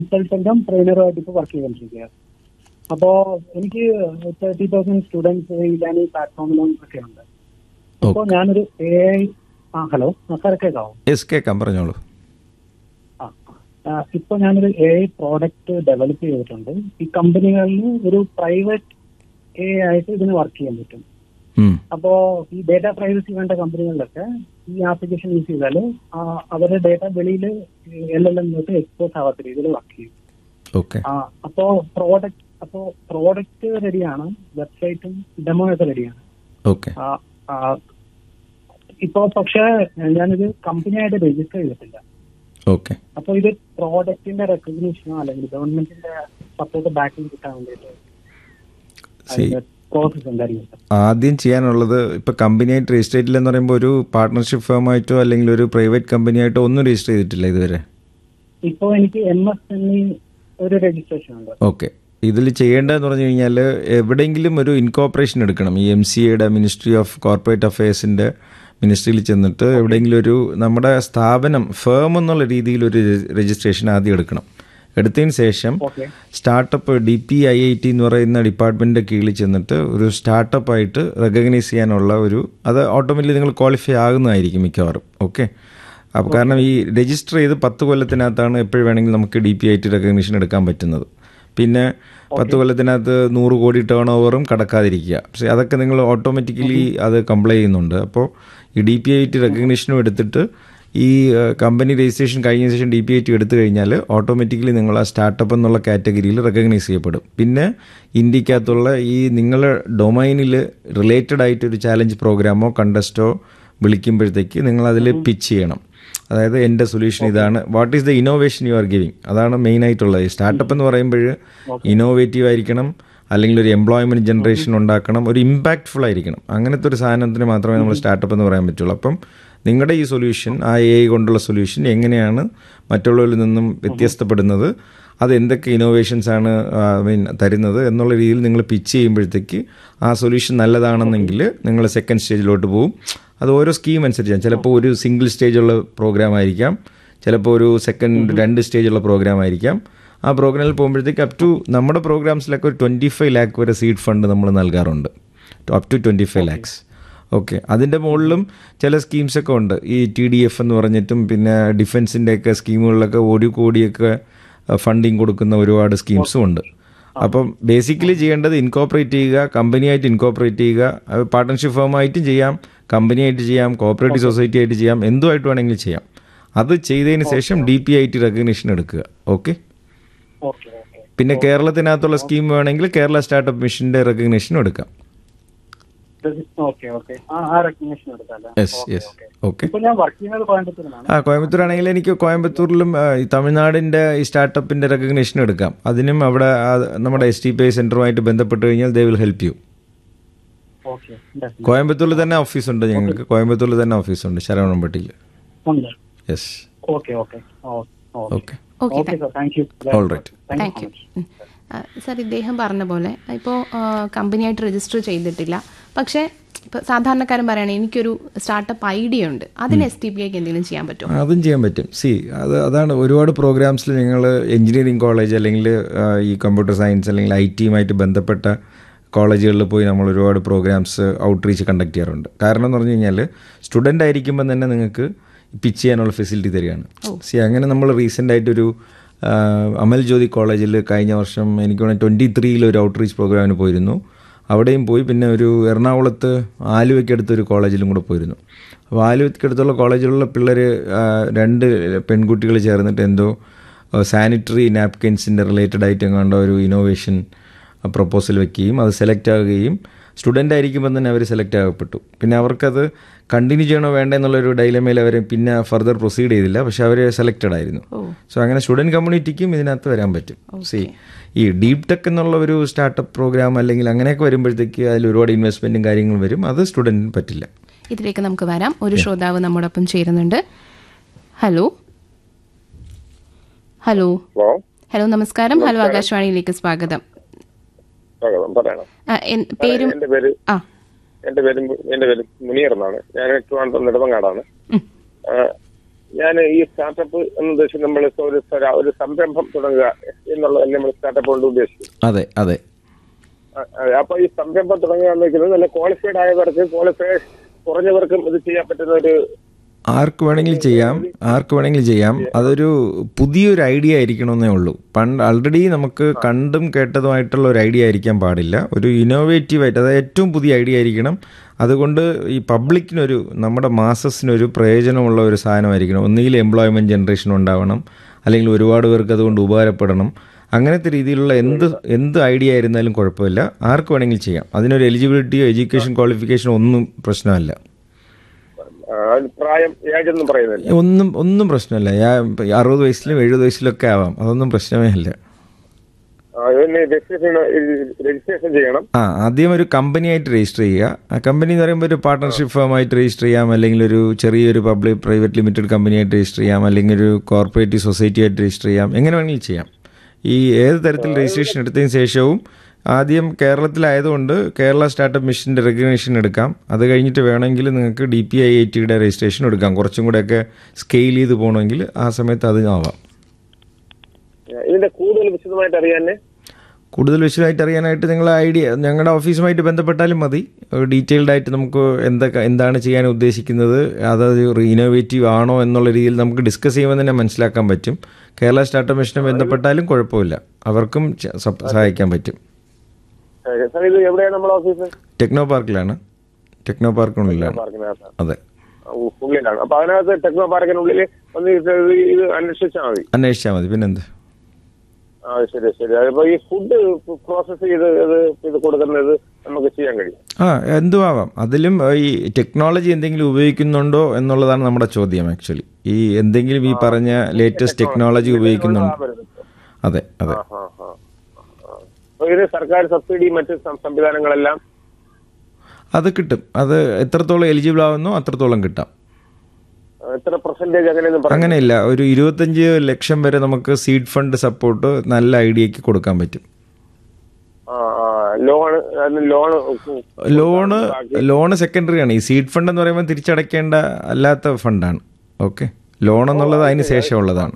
കൺസൾട്ടന്റും ട്രെയിനറുമായിട്ട് ഇപ്പോൾ വർക്ക് ചെയ്തുകൊണ്ടിരിക്കുക അപ്പോ എനിക്ക് തേർട്ടി തൗസൻഡ് സ്റ്റുഡൻസ് ഞാൻ ഈ പ്ലാറ്റ്ഫോമിലും ഒക്കെ ഉണ്ട് അപ്പോൾ ഞാനൊരു എ ഐ ആ ഹലോ സാർ കേൾക്കാവോ യെസ് കേൾക്കാം പറഞ്ഞോളൂ ആ ആ, ഇപ്പൊ ഞാനൊരു എ ഐ പ്രോഡക്റ്റ് ഡെവലപ്പ് ചെയ്തിട്ടുണ്ട് ഈ കമ്പനികളിൽ ഒരു പ്രൈവറ്റ് എ ആയിട്ട് ഇതിന് വർക്ക് ചെയ്യാൻ പറ്റും ഉം. അപ്പോ ഈ ഡേറ്റ പ്രൈവസി വേണ്ട കമ്പനികളിലൊക്കെ ഈ ആപ്ലിക്കേഷൻ യൂസ് ചെയ്താൽ അവരുടെ ഡേറ്റ വെളിയിൽ എൽ എൽ എം തൊട്ട് എക്സ്പോസ് ആവാത്ത രീതിയിൽ വർക്ക് ചെയ്യും ഓക്കെ ആ അപ്പോ പ്രോഡക്റ്റ് അപ്പോ പ്രോഡക്റ്റ് റെഡിയാണ് വെബ്സൈറ്റും ഡെമോ ഒക്കെ റെഡിയാണ് ഓക്കെ ആ, ആ, ഇപ്പോ പക്ഷേ ഞാനിത് കമ്പനിയായിട്ട് രജിസ്റ്റർ ചെയ്തിട്ടില്ല ഓക്കെ അപ്പൊ ഇത് പ്രോഡക്റ്റിന്റെ റെക്കഗ്നീഷനോ അല്ലെങ്കിൽ ഗവൺമെന്റിന്റെ സപ്പോർട്ട് ബാക്കിൽ കിട്ടാൻ വേണ്ടിയിട്ട് സി പ്രോസസ് എന്തായിരിക്കും സർ ആദ്യം ചെയ്യാനുള്ളത് ഇപ്പോൾ കമ്പനിയായിട്ട് രജിസ്റ്റർ ചെയ്തിട്ടില്ല എന്ന് പറയുമ്പോൾ ഒരു പാർട്ട്ണർഷിപ്പ് ഫേമായിട്ടോ അല്ലെങ്കിൽ ഒരു പ്രൈവറ്റ് കമ്പനിയായിട്ടോ ഒന്നും രജിസ്റ്റർ ചെയ്തിട്ടില്ല ഇതുവരെ ഇപ്പോ എനിക്ക് എം എസ് എൻ ഒരു രജിസ്ട്രേഷൻ ഉണ്ട് ഓക്കെ ഇതിൽ ചെയ്യേണ്ടതെന്ന് പറഞ്ഞു കഴിഞ്ഞാൽ എവിടെയെങ്കിലും ഒരു ഇൻകോപ്പറേഷൻ എടുക്കണം ഈ എം സി എയുടെ മിനിസ്ട്രി ഓഫ് കോർപ്പറേറ്റ് അഫയേഴ്സിൻ്റെ മിനിസ്ട്രിയിൽ ചെന്നിട്ട് എവിടെയെങ്കിലും ഒരു നമ്മുടെ സ്ഥാപനം ഫേം എന്നുള്ള രീതിയിൽ ഒരു രജിസ്ട്രേഷൻ ആദ്യം എടുക്കണം എടുത്തതിന് ശേഷം okay startup D P I I T എന്ന് പറയുന്ന ഡിപ്പാർട്ട്മെൻറ്റിൻ്റെ കീഴിൽ ചെന്നിട്ട് ഒരു സ്റ്റാർട്ടപ്പായിട്ട് റെക്കഗ്നൈസ് ചെയ്യാനുള്ള ഒരു അത് ഓട്ടോമാറ്റിക്കലി നിങ്ങൾ ക്വാളിഫൈ ആകുന്നതായിരിക്കും മിക്കവാറും ഓക്കെ അപ്പോൾ കാരണം ഈ രജിസ്റ്റർ ചെയ്ത് പത്ത് കൊല്ലത്തിനകത്താണ് എപ്പോഴും വേണമെങ്കിൽ നമുക്ക് D P I T recognition എടുക്കാൻ പറ്റുന്നത് പിന്നെ പത്ത് കൊല്ലത്തിനകത്ത് നൂറ് കോടി ടേൺ ഓവറും കടക്കാതിരിക്കുക പക്ഷേ അതൊക്കെ നിങ്ങൾ ഓട്ടോമാറ്റിക്കലി അത് കംപ്ലൈ ചെയ്യുന്നുണ്ട് അപ്പോൾ ഈ ഡി പി ഐ ടി റെക്കഗ്നീഷനും എടുത്തിട്ട് ഈ കമ്പനി രജിസ്ട്രേഷൻ കഴിഞ്ഞ ശേഷം ഡി പി ഐ ടി എടുത്തു കഴിഞ്ഞാൽ ഓട്ടോമാറ്റിക്കലി നിങ്ങൾ ആ സ്റ്റാർട്ടപ്പ് എന്നുള്ള കാറ്റഗറിയിൽ റെക്കഗ്നൈസ് ചെയ്യപ്പെടും പിന്നെ ഇന്ത്യക്കകത്തുള്ള ഈ നിങ്ങളുടെ ഡൊമൈനിൽ റിലേറ്റഡ് ആയിട്ട് ഒരു ചാലഞ്ച് പ്രോഗ്രാമോ കണ്ടസ്റ്റോ വിളിക്കുമ്പോഴത്തേക്ക് നിങ്ങൾ അതിൽ പിച്ച് ചെയ്യണം അതായത് എൻ്റെ സൊല്യൂഷൻ ഇതാണ് what is the innovation you are giving അതാണ് മെയിൻ ആയിട്ടുള്ളത് ഈ സ്റ്റാർട്ടപ്പ് എന്ന് പറയുമ്പോൾ ഇന്നോവേറ്റീവ് ആയിരിക്കണം അല്ലെങ്കിൽ ഒരു എംപ്ലോയ്മെന്റ് ജനറേഷൻ ഉണ്ടാക്കണം ഒരു ഇമ്പാക്റ്റ്ഫുൾ ആയിരിക്കണം അങ്ങനത്തെ ഒരു സാധനത്തിന് മാത്രമേ നമ്മൾ സ്റ്റാർട്ടപ്പ് എന്ന് പറയാൻ പറ്റുള്ളൂ അപ്പം നിങ്ങളുടെ ഈ സൊല്യൂഷൻ ആ എ ഐ കൊണ്ടുള്ള സൊല്യൂഷൻ എങ്ങനെയാണ് മറ്റുള്ളവരിൽ നിന്നും വ്യത്യസ്തപ്പെടുന്നത് അത് എന്തൊക്കെ ഇന്നോവേഷൻസ് ആണ് ഐ മീൻ തരുന്നത് എന്നുള്ള രീതിയിൽ നിങ്ങൾ പിച്ച് ചെയ്യുമ്പോഴത്തേക്ക് ആ സൊല്യൂഷൻ നല്ലതാണെന്നെങ്കിൽ നിങ്ങൾ സെക്കൻഡ് സ്റ്റേജിലോട്ട് പോകും അത് ഓരോ സ്കീം അനുസരിച്ചാണ് ചിലപ്പോൾ ഒരു സിംഗിൾ സ്റ്റേജുള്ള പ്രോഗ്രാം ആയിരിക്കാം ചിലപ്പോൾ ഒരു സെക്കൻഡ് രണ്ട് സ്റ്റേജുള്ള പ്രോഗ്രാം ആയിരിക്കാം ആ പ്രോഗ്രാമിൽ പോകുമ്പോഴത്തേക്ക് അപ് ടു നമ്മുടെ പ്രോഗ്രാംസിലൊക്കെ ഒരു ട്വൻറ്റി ഫൈവ് ലാക്ക് വരെ സീഡ് ഫണ്ട് നമ്മൾ നൽകാറുണ്ട് up to twenty five lakhs okay അതിൻ്റെ മുകളിലും ചില സ്കീംസൊക്കെ ഉണ്ട് ഈ ടി ഡി എഫ് എന്ന് പറഞ്ഞിട്ടും പിന്നെ ഡിഫൻസിൻ്റെയൊക്കെ സ്കീമുകളിലൊക്കെ ഒരു കോടിയൊക്കെ ഫണ്ടിങ് കൊടുക്കുന്ന ഒരുപാട് സ്കീംസും ഉണ്ട് അപ്പം ബേസിക്കലി ചെയ്യേണ്ടത് ഇൻകോപ്പറേറ്റ് ചെയ്യുക കമ്പനിയായിട്ട് ഇൻകോപ്പറേറ്റ് ചെയ്യുക പാർട്ട്ണർഷിപ്പ് ഫേമായിട്ടും ചെയ്യാം കമ്പനിയായിട്ട് ചെയ്യാം കോപ്പറേറ്റീവ് സൊസൈറ്റി ആയിട്ട് ചെയ്യാം എന്തുമായിട്ട് വേണമെങ്കിലും ചെയ്യാം അത് ചെയ്തതിന് ശേഷം D P I T recognition എടുക്കുക ഓക്കെ ഓക്കെ ഓക്കെ പിന്നെ കേരളത്തിനകത്തുള്ള സ്കീം വേണമെങ്കിൽ കേരള സ്റ്റാർട്ടപ്പ് മിഷന്റെ റെക്കഗ്നീഷനും എടുക്കാം ഓക്കെ ഓക്കെ ആ ആ റെക്കഗ്നേഷൻ എടുക്കാല്ലേ യെസ് യെസ് ഓക്കെ ഇപ്പൊ ഞാൻ വർക്ക് ചെയ്യുന്നത് കോയമ്പത്തൂരിലാണ് ആ കോയമ്പത്തൂർ ആണെങ്കിൽ എനിക്ക് കോയമ്പത്തൂരിലും ആ, ഈ തമിഴ്നാടിന്റെ ഈ സ്റ്റാർട്ടപ്പിന്റെ റെക്കഗ്നീഷൻ എടുക്കാം അതിനും അവിടെ ആ, നമ്മുടെ എസ് ടി പി ഐ സെന്ററുമായിട്ട് ബന്ധപ്പെട്ട് കഴിഞ്ഞാൽ they will help you okay കോയമ്പത്തൂരിൽ തന്നെ ഓഫീസുണ്ട് ഞങ്ങൾക്ക് കോയമ്പത്തൂരിൽ തന്നെ ഓഫീസുണ്ട് ശരവണമ്പട്ടിയിൽ ഉണ്ട് yes okay okay okay okay okay sir thank you all right thank you sir ഇദ്ദേഹം പറഞ്ഞ പോലെ ഇപ്പോൾ കമ്പനിയായിട്ട് രജിസ്റ്റർ ചെയ്തിട്ടില്ല പക്ഷേ ഇപ്പോൾ സാധാരണക്കാരൻ പറയുകയാണെങ്കിൽ എനിക്കൊരു സ്റ്റാർട്ടപ്പ് ഐഡിയ ഉണ്ട് അതിന് എസ് ടി പി ഐക്ക് എന്തെങ്കിലും ചെയ്യാൻ പറ്റുമോ അതും ചെയ്യാൻ പറ്റും സി അത് അതാണ് ഒരുപാട് പ്രോഗ്രാംസിൽ ഞങ്ങൾ എഞ്ചിനീയറിംഗ് കോളേജ് അല്ലെങ്കിൽ ആ, ഈ കമ്പ്യൂട്ടർ സയൻസ് അല്ലെങ്കിൽ ഐ ടിയുമായിട്ട് ബന്ധപ്പെട്ട കോളേജുകളിൽ പോയി നമ്മൾ ഒരുപാട് പ്രോഗ്രാംസ് ഔട്ട്റീച്ച് കണ്ടക്ട് ചെയ്യാറുണ്ട് കാരണം എന്ന് പറഞ്ഞു കഴിഞ്ഞാൽ സ്റ്റുഡൻ്റ് ആയിരിക്കുമ്പോൾ തന്നെ നിങ്ങൾക്ക് പിച്ച് ചെയ്യാനുള്ള ഫെസിലിറ്റി തരികയാണ് സി അങ്ങനെ നമ്മൾ റീസെൻ്റ് ആയിട്ടൊരു ആ, അമൽ ജ്യോതി കോളേജിൽ കഴിഞ്ഞ വർഷം എനിക്ക് തോന്നുന്നു ട്വൻറ്റി ത്രീയിൽ ഒരു ഔട്ട്റീച്ച് പ്രോഗ്രാമിന് പോയിരുന്നു അവിടെയും പോയി പിന്നെ ഒരു എറണാകുളത്ത് ആലുവയ്ക്കടുത്തൊരു കോളേജിലും കൂടെ പോയിരുന്നു അപ്പോൾ ആലുവയ്ക്കടുത്തുള്ള കോളേജിലുള്ള പിള്ളേർ രണ്ട് പെൺകുട്ടികൾ ചേർന്നിട്ട് എന്തോ സാനിറ്ററി നാപ്കിൻസിൻ്റെ റിലേറ്റഡ് ആയിട്ട് എങ്ങാണ്ടോ ഒരു ഇന്നോവേഷൻ പ്രപ്പോസൽ വെക്കുകയും അത് സെലക്ട് ആകുകയും സ്റ്റുഡൻ്റ് ആയിരിക്കുമ്പോൾ തന്നെ അവർ സെലക്ട് ആകപ്പെട്ടു പിന്നെ അവർക്കത് കണ്ടിന്യൂ ചെയ്യണോ വേണ്ട എന്നുള്ളൊരു ഡൈലമയിൽ അവർ പിന്നെ ഫർദർ പ്രൊസീഡ് ചെയ്തില്ല പക്ഷെ അവർ സെലക്റ്റഡ് ആയിരുന്നു സോ അങ്ങനെ സ്റ്റുഡൻറ് കമ്മ്യൂണിറ്റിക്കും ഇതിനകത്ത് വരാൻ പറ്റും സി ഈ ഡീപ് ടെക് എന്നുള്ള ഒരു സ്റ്റാർട്ടപ്പ് പ്രോഗ്രാം അല്ലെങ്കിൽ അങ്ങനെയൊക്കെ വരുമ്പോഴത്തേക്ക് അതിൽ ഒരുപാട് ഇൻവെസ്റ്റ്മെൻറ്റും കാര്യങ്ങളും വരും അത് സ്റ്റുഡൻറ്റിന് പറ്റില്ല ഇതിലേക്ക് നമുക്ക് വരാം ഒരു ശ്രോതാവ് നമ്മോടൊപ്പം ചേരുന്നുണ്ട് ഹലോ ഹലോ ഹലോ ഹലോ നമസ്കാരം ഹലോ ആകാശവാണിയിലേക്ക് സ്വാഗതം സ്വാഗതം പറയണം ആ, എൻ- പേരും എന്റെ പേര് ആ എന്റെ പേര് മു- എന്റെ പേര് മുനീർ എന്നാണ് ഞാൻ ട്രിവാൻഡ്രം നെടുമങ്ങാടാണ് ഉം. ആ, ഞാൻ ഈ സ്റ്റാർട്ടപ്പ് എന്ന് ഉദ്ദേശിച്ച് നമ്മൾ ഒരു സ്വര- ഒരു സംരംഭം തുടങ്ങുക എന്നുള്ളതല്ലേ നമ്മൾ സ്റ്റാർട്ടപ്പ് കൊണ്ട് ഉദ്ദേശിക്കുന്നത് അതെ അതെ ആ, അതെ. അപ്പൊ ഈ സംരംഭം തുടങ്ങുക എന്ന് വെക്കുന്നത് നല്ല ക്വാളിഫൈഡ് ആയവർക്ക് ക്വാളിഫൈഡ് കുറഞ്ഞവർക്കും ഇത് ചെയ്യാൻ പറ്റുന്ന ഒരു ആർക്ക് വേണമെങ്കിലും ചെയ്യാം ആർക്ക് വേണമെങ്കിലും ചെയ്യാം അതൊരു പുതിയൊരു ഐഡിയ ആയിരിക്കണമെന്നേ ഉള്ളൂ പണ്ട് ഓൾറെഡി നമുക്ക് കണ്ടും കേട്ടതുമായിട്ടുള്ള ഒരു ഐഡിയ ആയിരിക്കാൻ പാടില്ല ഒരു ഇന്നോവേറ്റീവ് ആയിട്ട് അതായത് ഏറ്റവും പുതിയ ഐഡിയ ആയിരിക്കണം അതുകൊണ്ട് ഈ പബ്ലിക്കിനൊരു നമ്മുടെ മാസസിനൊരു പ്രയോജനമുള്ള ഒരു സാധനമായിരിക്കണം ഒന്നുകിൽ എംപ്ലോയ്മെൻറ്റ് ജനറേഷൻ ഉണ്ടാവണം അല്ലെങ്കിൽ ഒരുപാട് പേർക്ക് അതുകൊണ്ട് ഉപകാരപ്പെടണം അങ്ങനത്തെ രീതിയിലുള്ള എന്ത് എന്ത് ഐഡിയ ആയിരുന്നാലും കുഴപ്പമില്ല ആർക്ക് വേണമെങ്കിലും ചെയ്യാം അതിനൊരു എലിജിബിലിറ്റിയോ എഡ്യൂക്കേഷൻ ക്വാളിഫിക്കേഷനോ ഒന്നും പ്രശ്നമല്ല ആ, പ്രായം ഏജ് ഒന്നും പറയുന്നില്ല ഒന്നും ഒന്നും പ്രശ്നമല്ല ഞാൻ അറുപത് വയസ്സിലും എഴുപത് വയസ്സിലും ഒക്കെ ആവാം അതൊന്നും പ്രശ്നമേ അല്ല ആ, ഇതിന് രജിസ്ട്രേഷൻ രജിസ്ട്രേഷൻ ചെയ്യണം ആ ആദ്യം ഒരു കമ്പനി ആയിട്ട് രജിസ്റ്റർ ചെയ്യുക ആ കമ്പനി എന്ന് പറയുമ്പോൾ ഒരു പാർട്ണർഷിപ്പ് ഫേമായിട്ട് രജിസ്റ്റർ ചെയ്യാം അല്ലെങ്കിൽ ഒരു ചെറിയൊരു പബ്ലിക് പ്രൈവറ്റ് ലിമിറ്റഡ് കമ്പനി ആയിട്ട് രജിസ്റ്റർ ചെയ്യാം അല്ലെങ്കിൽ ഒരു കോർപ്പറേറ്റീവ് സൊസൈറ്റി ആയിട്ട് രജിസ്റ്റർ ചെയ്യാം എങ്ങനെ വേണമെങ്കിലും ചെയ്യാം ഈ ഏത് തരത്തിൽ രജിസ്ട്രേഷൻ എടുത്തതിന് ശേഷവും ആദ്യം കേരളത്തിലായതുകൊണ്ട് കേരള സ്റ്റാർട്ടപ്പ് മിഷൻ്റെ റെക്കഗ്നേഷൻ എടുക്കാം അത് കഴിഞ്ഞിട്ട് വേണമെങ്കിൽ നിങ്ങൾക്ക് ഡി പി ഐ ഐ ടിയുടെ രജിസ്ട്രേഷൻ എടുക്കാം കുറച്ചും കൂടെയൊക്കെ സ്കെയിൽ ചെയ്ത് പോകണമെങ്കിൽ ആ സമയത്ത് അത് ആവാം ഇതിന്റെ കൂടുതൽ വിശദമായിട്ട് അറിയാൻ കൂടുതൽ വിശദമായിട്ട് അറിയാനായിട്ട് നിങ്ങൾ ഐഡിയ ഞങ്ങളുടെ ഓഫീസുമായിട്ട് ബന്ധപ്പെട്ടാലും മതി ഡീറ്റെയിൽഡ് ആയിട്ട് നമുക്ക് എന്തൊക്കെ എന്താണ് ചെയ്യാൻ ഉദ്ദേശിക്കുന്നത് അതൊരു ഇന്നോവേറ്റീവ് ആണോ എന്നുള്ള രീതിയിൽ നമുക്ക് ഡിസ്കസ് ചെയ്യുമ്പോൾ തന്നെ മനസ്സിലാക്കാൻ പറ്റും കേരള സ്റ്റാർട്ടപ്പ് മിഷനെ ബന്ധപ്പെട്ടാലും കുഴപ്പമില്ല അവർക്കും ച- സപ്- സഹായിക്കാൻ പറ്റും സാർ ഇത് എവിടെയാണ് നമ്മുടെ ഓഫീസ് ടെക്നോ പാർക്കിലാണ് ടെക്നോ പാർക്കിനുള്ളിലാണ് പാർക്കിനകത്ത് അതെ ഉള്ളിലാണ് അപ്പൊ അതിനകത്ത് ടെക്നോ പാർക്കിനുള്ളിൽ ഒന്ന് ഇത് ഇത് അന്വേഷിച്ചാൽ മതി അന്വേഷിച്ചാൽ മതി പിന്നെന്ത് ആ ശരി ശരി അതിപ്പോ ഈ ഫുഡ് പ്രോസസ് ചെയ്ത് ഇത് ഇത് കൊടുക്കുന്നത് നമുക്ക് ചെയ്യാൻ കഴിയും ആ എന്തും ആവാം അതിലും ഏഹ്, ഈ ടെക്നോളജി എന്തെങ്കിലും ഉപയോഗിക്കുന്നുണ്ടോ എന്നുള്ളതാണ് നമ്മുടെ ചോദ്യം ആക്ച്വലി ഈ എന്തെങ്കിലും ഈ പറഞ്ഞ ലേറ്റസ്റ്റ് ടെക്നോളജി ഉപയോഗിക്കുന്നുണ്ടോ അതെ അതെ ആ, ആ, ആ. ആ. അപ്പൊ ഇത് സർക്കാർ സബ്സിഡി മറ്റ് സം- സംവിധാനങ്ങളെല്ലാം അത് കിട്ടും അത് എത്രത്തോളം എലിജിബിൾ ആവുന്നോ അത്രത്തോളം കിട്ടാം ആ, എത്ര പെർസെന്റേജ് അങ്ങനെയൊന്നും പറഞ്ഞു അങ്ങനെയില്ല ഒരു ഇരുപത്തഞ്ച് ലക്ഷം വരെ നമുക്ക് സീഡ് ഫണ്ട് സപ്പോർട്ട് നല്ല ഐഡിയക്ക് കൊടുക്കാൻ പറ്റും ആ ആ loan loan loan loan secondary ആണ് ഈ സീഡ് ഫണ്ട് എന്ന് പറയുമ്പോൾ തിരിച്ചടയ്ക്കേണ്ട അല്ലാത്ത ഫണ്ടാണ് ഓക്കെ ലോൺ എന്നുള്ളത് അതിന് ശേഷമുള്ളതാണ്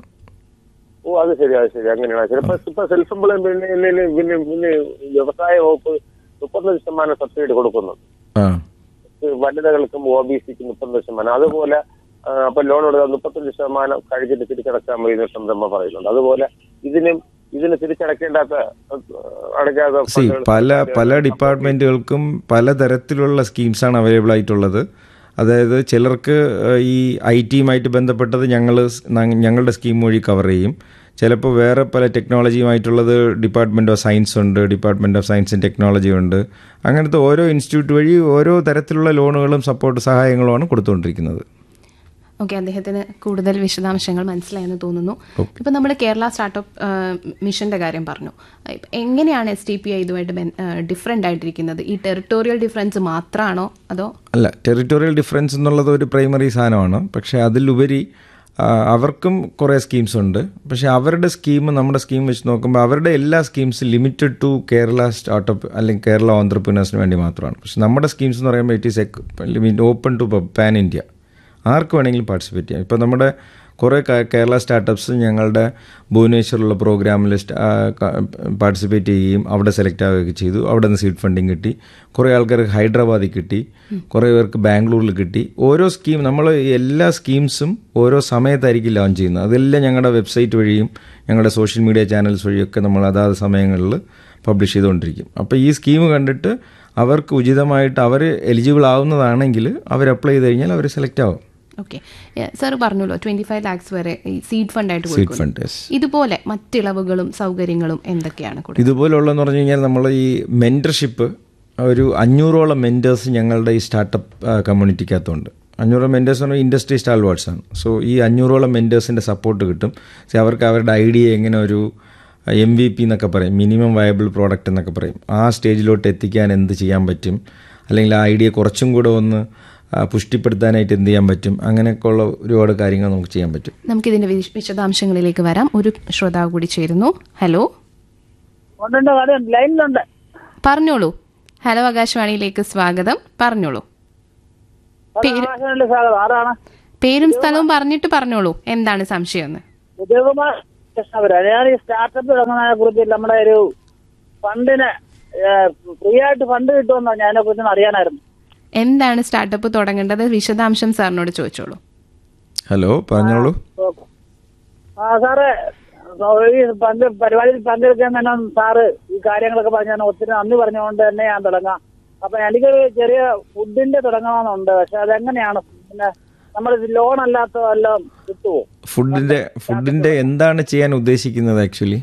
ഓ അത് ശരി അത് ശരി അങ്ങനെയാണ് ചിലപ്പോ ഇപ്പൊ സെൽഫ് എംപ്ലോയ്മെന്റ് പിന്നെ പിന്നെ പിന്നെ പിന്നെ വ്യവസായ വകുപ്പ് മുപ്പത്തഞ്ച് ശതമാനം സബ്സിഡി കൊടുക്കുന്നുണ്ട് ആ വനിതകൾക്കും ഒ ബി സിക്ക് മുപ്പത്തഞ്ച് ശതമാനം അതുപോലെ ആ, അപ്പൊ ലോൺ എടുത്താൽ മുപ്പത്തഞ്ച് ശതമാനം കഴിച്ചിട്ട് തിരിച്ചടക്കാൻ മതി എന്ന് സംരംഭം പറയുന്നുണ്ട് അതുപോലെ ഇതിനും ഇതിന് തിരിച്ചടക്കേണ്ടാത്ത ആ, അടയ്ക്കാത്ത സി ഫണ്ടുകൾ പല പല ഡിപ്പാർട്ട്മെൻറ്റുകൾക്കും പലതരത്തിലുള്ള സ്കീംസാണ് അവൈലബിൾ ആയിട്ടുള്ളത് അതായത് ചിലർക്ക് ഏഹ്, ഈ ഐ ടിയുമായിട്ട് ബന്ധപ്പെട്ടത് ഞങ്ങൾ ഞങ്ങളുടെ സ്കീം വഴി കവർ ചെയ്യും ചിലപ്പോൾ വേറെ പല ടെക്നോളജിയുമായിട്ടുള്ളത് ഡിപ്പാർട്ട്മെൻറ്റ് ഓഫ് സയൻസ് ഉണ്ട് department of science and technology ഉണ്ട് അങ്ങനത്തെ ഓരോ ഇൻസ്റ്റിറ്റ്യൂട്ട് വഴി ഓരോ തരത്തിലുള്ള ലോണുകളും സപ്പോർട്ട് സഹായങ്ങളുമാണ് കൊടുത്തുകൊണ്ടിരിക്കുന്നത് ഓക്കെ അദ്ദേഹത്തിന് കൂടുതൽ വിശദാംശങ്ങൾ മനസ്സിലായെന്ന് തോന്നുന്നു ഇപ്പം നമ്മൾ കേരള സ്റ്റാർട്ടപ്പ് മിഷന്റെ കാര്യം പറഞ്ഞു ഇപ്പം എങ്ങനെയാണ് എസ് ടി പി ഐ ഇതുമായിട്ട് ഡിഫറെൻ്റ് ആയിട്ടിരിക്കുന്നത് ഈ ടെറിട്ടോറിയൽ ഡിഫറൻസ് മാത്രമാണോ അതോ അല്ല ടെറിട്ടോറിയൽ ഡിഫറൻസ് എന്നുള്ളത് ഒരു പ്രൈമറി സാധനമാണ് പക്ഷേ അതിലുപരി ആ, അവർക്കും കുറേ സ്കീംസ് ഉണ്ട് പക്ഷേ അവരുടെ സ്കീം നമ്മുടെ സ്കീം വെച്ച് നോക്കുമ്പോൾ അവരുടെ എല്ലാ സ്കീംസും ലിമിറ്റഡ് ടു കേരള സ്റ്റാർട്ടപ്പ് അല്ലെങ്കിൽ കേരള ഓന്ത്രപ്രീനേഴ്സിന് വേണ്ടി മാത്രമാണ് പക്ഷേ നമ്മുടെ സ്കീംസ് എന്ന് പറയുമ്പോൾ it is open to pan India ആർക്ക് വേണമെങ്കിലും പാർട്ടിസിപ്പേറ്റ് ചെയ്യാം ഇപ്പോൾ നമ്മുടെ കുറേ ക- കേരള സ്റ്റാർട്ടപ്സ് ഞങ്ങളുടെ ഭുവനേശ്വറിലുള്ള പ്രോഗ്രാമിൽ പാർട്ടിസിപ്പേറ്റ് ചെയ്യുകയും അവിടെ സെലക്ട് ആവുകയൊക്കെ ചെയ്തു അവിടെ നിന്ന് സീഡ് ഫണ്ടിങ് കിട്ടി കുറേ ആൾക്കാർക്ക് ഹൈദരാബാദിൽ കിട്ടി കുറേ പേർക്ക് ബാംഗ്ലൂരിൽ കിട്ടി ഓരോ സ്കീം നമ്മൾ എല്ലാ സ്കീംസും ഓരോ സമയത്തായിരിക്കും ലോഞ്ച് ചെയ്യുന്നത് അതെല്ലാം ഞങ്ങളുടെ വെബ്സൈറ്റ് വഴിയും ഞങ്ങളുടെ സോഷ്യൽ മീഡിയ ചാനൽസ് വഴിയൊക്കെ നമ്മൾ അതാത് സമയങ്ങളിൽ പബ്ലിഷ് ചെയ്തുകൊണ്ടിരിക്കും അപ്പോൾ ഈ സ്കീം കണ്ടിട്ട് അവർക്ക് ഉചിതമായിട്ട് അവർ എലിജിബിൾ ആവുന്നതാണെങ്കിൽ അവർ അപ്ലൈ ചെയ്ത് കഴിഞ്ഞാൽ അവർ സെലക്ട് ആവും ഓക്കെ സാർ പറഞ്ഞല്ലോ ട്വന്റി ഫൈവ് ലാക്സ് വരെ ഈ സീഡ് ഫണ്ടായിട്ട് സീഡ് കൊടുക്കുന്നു ഫണ്ട് യെസ് ഇതുപോലെ മറ്റിളവുകളും സൗകര്യങ്ങളും എന്തൊക്കെയാണ് കൊടുക്കുന്നത് ഇതുപോലുള്ളതെന്ന് പറഞ്ഞു കഴിഞ്ഞാൽ നമ്മൾ ഈ മെൻറ്റർഷിപ്പ് ഒരു അഞ്ഞൂറോളം മെൻറ്റേഴ്സ് ഞങ്ങളുടെ ഈ സ്റ്റാർട്ടപ്പ് കമ്മ്യൂണിറ്റിക്കകത്തുണ്ട് അഞ്ഞൂറോളം മെൻറ്റേഴ്സ് എന്ന് പറഞ്ഞാൽ ഇൻഡസ്ട്രി സ്റ്റാൾവാർഡ്സ് ആണ് സോ ഈ അഞ്ഞൂറോളം മെൻറ്റേഴ്സിൻ്റെ സപ്പോർട്ട് കിട്ടും സോ അവർക്ക് അവരുടെ ഐഡിയ എങ്ങനെ ഒരു എം വി പി എന്നൊക്കെ പറയും മിനിമം വയബിൾ പ്രോഡക്റ്റ് എന്നൊക്കെ പറയും ആ സ്റ്റേജിലോട്ട് എത്തിക്കാൻ എന്ത് ചെയ്യാൻ പറ്റും അല്ലെങ്കിൽ ആ ഐഡിയ കുറച്ചും കൂടെ ഒന്ന് ആ, പുഷ്ടിപ്പെടുത്താനായിട്ട് എന്ത് ചെയ്യാൻ പറ്റും അങ്ങനെയൊക്കെ ഉള്ള ഒരുപാട് കാര്യങ്ങൾ നമുക്ക് ചെയ്യാൻ പറ്റും നമുക്കിതിന്റെ വിശ- വിശദാംശങ്ങളിലേക്ക് വരാം ഒരു ശ്രോതാവ് കൂടി ചേരുന്നു ഹലോ ഉണ്ടുണ്ട് കാര്യം ലൈനിലുണ്ട് പറഞ്ഞോളൂ ഹലോ ആകാശവാണിയിലേക്ക് സ്വാഗതം പറഞ്ഞോളൂ പേര് ആകാശവാണിയിലെ സ്വാഗതം ആരാണ് പേരും സ്ഥലവും പറഞ്ഞിട്ട് പറഞ്ഞോളൂ എന്താണ് സംശയം എന്ന് ഉദയകുമാർ കൃഷ്ണപുരം ഞാൻ ഈ സ്റ്റാർട്ടപ്പ് തുടങ്ങുന്നതിനെ കുറിച്ച് നമ്മുടെ ഒരു ഫണ്ടിന് ഫ്രീ ആയിട്ട് ഫണ്ട് കിട്ടുമെന്നോ ഞാനെ കുറിച്ച് അറിയാനായിരുന്നു എന്താണ് സ്റ്റാർട്ടപ്പ് തുടങ്ങേണ്ടത് വിശദാംശം സാറിനോട് ചോദിച്ചോളൂ ഹലോ പറഞ്ഞോളൂ ആ സാറ് ഈ പങ്ക് പരിപാടിയിൽ പങ്കെടുക്കാൻ തന്നെ സാറ് ഈ കാര്യങ്ങളൊക്കെ പറഞ്ഞ ഞാൻ ഒത്തിരി നന്ദി പറഞ്ഞുകൊണ്ട് തന്നെ ഞാൻ തുടങ്ങാം അപ്പൊ എനിക്കൊരു ചെറിയ ഫുഡിന്റെ തുടങ്ങണമെന്നുണ്ട് പക്ഷെ അതെങ്ങനെയാണ് പിന്നെ നമ്മൾ ലോൺ അല്ലാത്ത വല്ലതും കിട്ടുമോ ഫുഡിന്റെ ഫുഡിന്റെ എന്താണ് ചെയ്യാൻ ഉദ്ദേശിക്കുന്നത് ആക്ച്വലി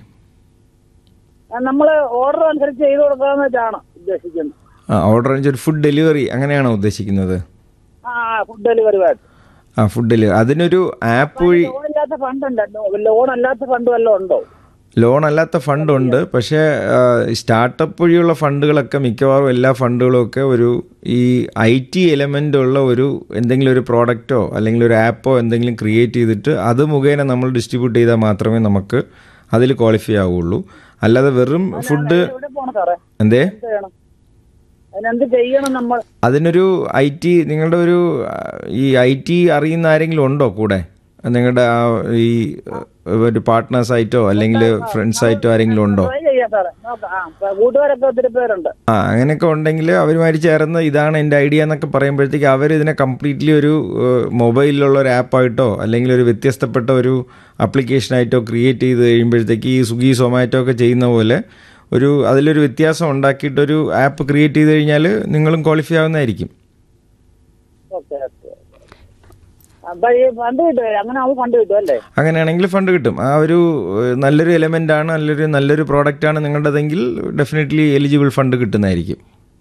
നമ്മൾ ഓർഡർ അനുസരിച്ച് ചെയ്തു കൊടുക്കാന്ന് വെച്ചാണ് ഉദ്ദേശിക്കുന്നത് ആ ഓർഡർ ഒരു ഫുഡ് ഡെലിവറി അങ്ങനെയാണോ ഉദ്ദേശിക്കുന്നത് ആ ഫുഡ് ഡെലിവറി ആയിട്ട് ആ ഫുഡ് ഡെലിവറി അതിനൊരു ആപ്പ് വഴി ലോൺ ഇല്ലാത്ത ഫണ്ട് ഉണ്ടോ ലോൺ അല്ലാത്ത ഫണ്ട് വല്ലതും ഉണ്ടോ ലോൺ അല്ലാത്ത ഫണ്ടുണ്ട് പക്ഷേ സ്റ്റാർട്ടപ്പ് വഴിയുള്ള ഫണ്ടുകളൊക്കെ മിക്കവാറും എല്ലാ ഫണ്ടുകളും ഒക്കെ ഒരു ഈ ഐ ടി എലമെൻ്റ് ഉള്ള ഒരു എന്തെങ്കിലും ഒരു പ്രോഡക്റ്റോ അല്ലെങ്കിൽ ഒരു ആപ്പോ എന്തെങ്കിലും ക്രിയേറ്റ് ചെയ്തിട്ട് അത് മുഖേന നമ്മൾ ഡിസ്ട്രിബ്യൂട്ട് ചെയ്താൽ മാത്രമേ നമുക്ക് അതിൽ ക്വാളിഫൈ ആവുള്ളൂ അല്ലാതെ വെറും ഫുഡ് എവിടെ പോണം സാറേ എന്തേ എന്ത് ചെയ്യണം അതിനെന്ത് ചെയ്യണം നമ്മൾ അതിനൊരു ഐ ടി നിങ്ങളുടെ ഒരു ആ, ഈ ഐ ടി അറിയുന്ന ആരെങ്കിലും ഉണ്ടോ കൂടെ നിങ്ങളുടെ ആ ഈ ഒരു പാർട്ട്നേഴ്സ് ആയിട്ടോ അല്ലെങ്കിൽ ഫ്രണ്ട്സ് ആയിട്ടോ ആരെങ്കിലും ഉണ്ടോ ട്രൈ ചെയ്യാം സാറേ നോക്കാം ആ ഇപ്പൊ കൂട്ടുകാരൊക്കെ ഒത്തിരി പേരുണ്ട് ആ അങ്ങനെയൊക്കെ ഉണ്ടെങ്കിൽ അവരുമായിട്ട് ചേർന്ന് ഇതാണ് എൻ്റെ ഐഡിയ എന്നൊക്കെ പറയുമ്പോഴത്തേക്ക് അവർ ഇതിനെ കംപ്ലീറ്റ്ലി ഒരു ഏഹ്, മൊബൈലിലുള്ള ഒരു ആപ്പായിട്ടോ അല്ലെങ്കിൽ ഒരു വ്യത്യസ്തപ്പെട്ട ഒരു ആപ്ലിക്കേഷനായിട്ടോ ക്രിയേറ്റ് ചെയ്ത് കഴിയുമ്പോഴത്തേക്ക് ഈ സ്വിഗ്ഗി സൊമാറ്റോ ഒക്കെ ചെയ്യുന്ന പോലെ ഒരു അതിലൊരു വ്യത്യാസം ഉണ്ടാക്കിയിട്ടൊരു ആപ്പ് ക്രിയേറ്റ് ചെയ്ത് കഴിഞ്ഞാൽ നിങ്ങളും ക്വാളിഫൈ ആവുന്നതായിരിക്കും ഓക്കെ ഓക്കെ അപ്പൊ ഈ ഫണ്ട് കിട്ടും അങ്ങനെ ആവുമ്പോൾ ഫണ്ട് കിട്ടും അല്ലേ അങ്ങനെയാണെങ്കിൽ ഫണ്ട് കിട്ടും ആ ഒരു ഏഹ്, നല്ലൊരു എലമെൻ്റ് ആണ് നല്ലൊരു നല്ലൊരു പ്രോഡക്റ്റ് ആണ് നിങ്ങളുടേതെങ്കിൽ ഡെഫിനറ്റ്ലി എലിജിബിൾ ഫണ്ട് കിട്ടുന്നതായിരിക്കും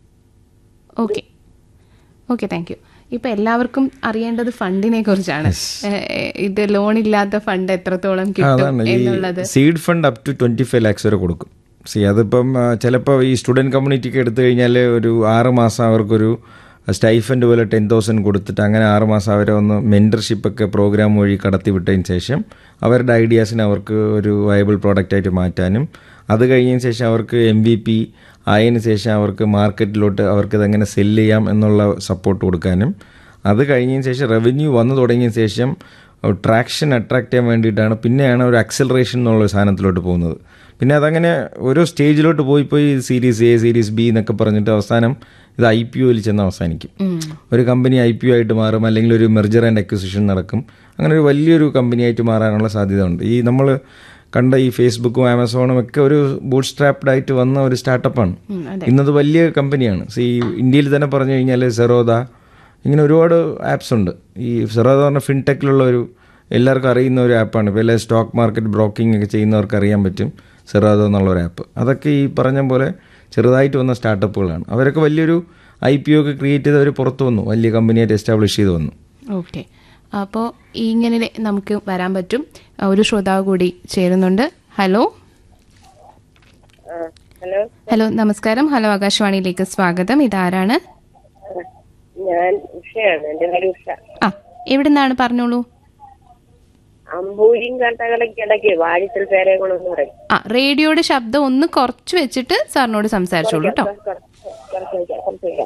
ഓക്കെ ഓക്കെ താങ്ക് യു ഇപ്പൊ എല്ലാവർക്കും അറിയേണ്ടത് ഫണ്ടിനെ കുറിച്ചാണ് ഏഹ്, ഇത് ലോൺ ഇല്ലാത്ത ഫണ്ട് എത്രത്തോളം ആ, കിട്ടും അതാണ് എന്നുള്ളത് ഈ seed fund up to twenty five lakhs വരെ കൊടുക്കും സി അതിപ്പം ചിലപ്പോൾ ഈ സ്റ്റുഡൻറ് കമ്മ്യൂണിറ്റിക്ക് എടുത്തു കഴിഞ്ഞാൽ ഒരു ആറ് മാസം അവർക്കൊരു സ്റ്റൈഫൻഡ് പോലെ ടെൻ തൗസൻഡ് കൊടുത്തിട്ട് അങ്ങനെ ആറ് മാസം അവരെ ഒന്ന് മെൻറ്റർഷിപ്പ് ഒക്കെ പ്രോഗ്രാം വഴി കടത്തി വിട്ടതിന് ശേഷം അവരുടെ ഐഡിയാസിനെ അവർക്ക് ഒരു വയബിൾ പ്രോഡക്റ്റായിട്ട് മാറ്റാനും അത് കഴിഞ്ഞതിന് ശേഷം അവർക്ക് എം വി പി ആയതിനു ശേഷം അവർക്ക് മാർക്കറ്റിലോട്ട് അവർക്ക് ഇതെങ്ങനെ സെല്ല് ചെയ്യാം എന്നുള്ള സപ്പോർട്ട് കൊടുക്കാനും അത് കഴിഞ്ഞതിന് ശേഷം റവന്യൂ വന്നു തുടങ്ങിയ ശേഷം ട്രാക്ഷൻ അട്രാക്ട് ചെയ്യാൻ വേണ്ടിയിട്ടാണ് പിന്നെയാണ് ഒരു അക്സലറേഷൻ എന്നുള്ള ഒരു സാധനത്തിലോട്ട് പോകുന്നത് പിന്നെ അതങ്ങനെ ഓരോ സ്റ്റേജിലോട്ട് പോയി പോയി സീരീസ് എ സീരീസ് ബി എന്നൊക്കെ പറഞ്ഞിട്ട് അവസാനം ഇത് ഐ പി ഒയിൽ ചെന്ന് അവസാനിക്കും ഒരു കമ്പനി ഐ പി ഒ ആയിട്ട് മാറും അല്ലെങ്കിൽ ഒരു മെർജർ ആൻഡ് അക്വിസിഷൻ നടക്കും അങ്ങനെ ഒരു വലിയൊരു കമ്പനി ആയിട്ട് മാറാനുള്ള സാധ്യത ഉണ്ട് ഈ നമ്മൾ കണ്ട ഈ ഫേസ്ബുക്കും ആമസോണും ഒക്കെ ഒരു ബൂട്ട് സ്ട്രാപ്ഡ് ആയിട്ട് വന്ന ഒരു സ്റ്റാർട്ടപ്പാണ് ഉം, അതെ ഇന്നത് വലിയ കമ്പനിയാണ് സി ഇന്ത്യയിൽ തന്നെ പറഞ്ഞു കഴിഞ്ഞാൽ സെറോദ ഇങ്ങനെ ഒരുപാട് ആപ്സ് ഉണ്ട് ഈ സെറോദ പറഞ്ഞ ഫിൻടെക്കിലുള്ള ഒരു എല്ലാവർക്കും അറിയുന്ന ഒരു ആപ്പാണ് ഇപ്പോൾ എല്ലാ സ്റ്റോക്ക് മാർക്കറ്റ് ബ്രോക്കിംഗ് ഒക്കെ ചെയ്യുന്നവർക്ക് അറിയാൻ പറ്റും സെറോദ എന്നുള്ള ഒരു ആപ്പ് അതൊക്കെ ഈ പറഞ്ഞ പോലെ ചെറുതായിട്ട് വന്ന സ്റ്റാർട്ടപ്പുകളാണ് അവരൊക്കെ വലിയൊരു ഐ പി ഒ ഒക്കെ ക്രിയേറ്റ് ചെയ്ത് അവർ പുറത്ത് വന്നു വലിയ കമ്പനിയായിട്ട് എസ്റ്റാബ്ലിഷ് ചെയ്ത് വന്നു ഓക്കെ അപ്പോൾ ഇങ്ങനെ നമുക്ക് വരാൻ പറ്റും ഒരു ശ്രോതാവ് കൂടി ചേരുന്നുണ്ട് ഹലോ ഹലോ ഹലോ നമസ്കാരം ഹലോ ആകാശവാണിയിലേക്ക് സ്വാഗതം ഇതാരാണ് ഞാൻ ഉഷയാണ് എന്റെ പേര് ഉഷ ആ എവിടുന്നാണ് പറഞ്ഞോളൂ അമ്പൂരിയും കട്ടകളക്കിടയ്ക്ക് വാഴിച്ചൽ പേരെ കൊണ്ടൊന്ന് പറയും ആ റേഡിയോയുടെ ശബ്ദം ഒന്ന് കുറച്ച് വെച്ചിട്ട് സാറിനോട് സംസാരിച്ചോളൂ കേട്ടോ കുറച്ച് വയ്ക്കാം, കുറച്ച് വയ്ക്കാം.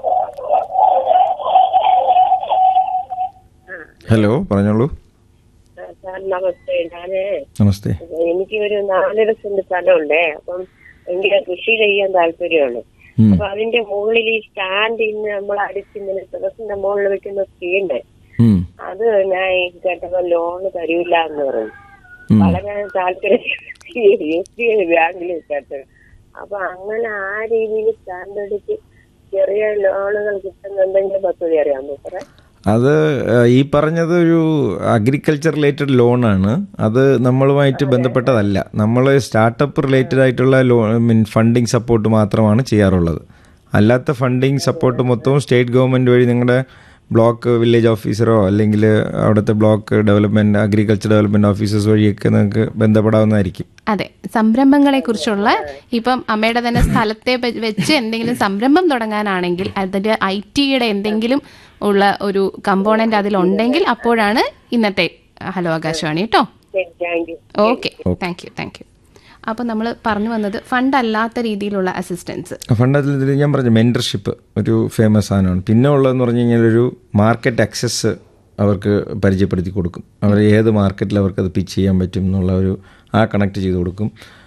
ഹലോ പറഞ്ഞോളൂ ആ, സാർ നമസ്തേ ഞാന് നമസ്തേ എനിക്ക് ഒരു നാലര സെന്റ് സ്ഥലമുണ്ടേ അപ്പം എനിക്ക് കൃഷി ചെയ്യാൻ താല്പര്യമാണ് ഉം. അപ്പൊ അതിന്റെ മുകളിൽ ഈ സ്റ്റാൻഡ് ഇന്ന് നമ്മൾ അടിച്ചിങ്ങനെ ടെറസിന്റെ മുകളിൽ വെക്കുന്ന സ്ക്രീന് ഉം. അത് ഞാൻ കേട്ടപ്പോ ലോണ് തരൂല എന്ന് പറഞ്ഞു ഉം. വളരെ താല്പര്യം എസ് ബി ഐ ബാങ്കിൽ കേട്ടത് അപ്പൊ അങ്ങനെ ആ രീതിയിൽ സ്റ്റാൻഡ് എടുത്ത് ചെറിയ ലോണുകൾ കിട്ടുന്ന എന്തെങ്കിലും പദ്ധതി അറിയാമോ സാറേ അത് ഏഹ്, ഈ പറഞ്ഞത് ഒരു അഗ്രികൾച്ചർ റിലേറ്റഡ് ലോണാണ് അത് നമ്മളുമായിട്ട് ബന്ധപ്പെട്ടതല്ല നമ്മൾ സ്റ്റാർട്ടപ്പ് റിലേറ്റഡ് ആയിട്ടുള്ള ലോ മീൻ ഫണ്ടിങ് സപ്പോർട്ട് മാത്രമാണ് ചെയ്യാറുള്ളത് അല്ലാത്ത ഫണ്ടിങ് സപ്പോർട്ട് മൊത്തവും സ്റ്റേറ്റ് ഗവൺമെൻറ് വഴി നിങ്ങളുടെ ബ്ലോക്ക് വില്ലേജ് ഓഫീസറോ അല്ലെങ്കിൽ അവിടുത്തെ block development agriculture development officers വഴിയൊക്കെ നിങ്ങൾക്ക് ബന്ധപ്പെടാവുന്നതായിരിക്കും അതെ സംരംഭങ്ങളെ കുറിച്ചുള്ള ഇപ്പം അമ്മയുടെ തന്നെ സ്ഥലത്തെ പ- വെച്ച് എന്തെങ്കിലും സംരംഭം തുടങ്ങാനാണെങ്കിൽ അതിന്റെ ഐ ടിയുടെ എന്തെങ്കിലും ഉള്ള ഒരു കമ്പോണന്റ് അതിലുണ്ടെങ്കിൽ അപ്പോഴാണ് ഇന്നത്തെ ഹലോ ആകാശവാണി കേട്ടോ ശരി thank you okay thank you thank you അപ്പോൾ നമ്മൾ പറഞ്ഞു വന്നത് ഫണ്ട് അല്ലാത്ത രീതിയിലുള്ള അസിസ്റ്റൻസ് ഫണ്ടത്തിൽ ഞാൻ പറഞ്ഞു മെൻറ്റർഷിപ്പ് ഒരു ഫേമസ് സാധനമാണ് പിന്നെ ഉള്ളതെന്ന് പറഞ്ഞു കഴിഞ്ഞാൽ ഒരു മാർക്കറ്റ് ആക്സസ് അവർക്ക് പരിചയപ്പെടുത്തി കൊടുക്കും അവർ ഏത് മാർക്കറ്റിൽ അവർക്കത് പിച്ച് ചെയ്യാൻ പറ്റും എന്നുള്ള ഒരു ആ കണക്ട് ചെയ്ത് കൊടുക്കും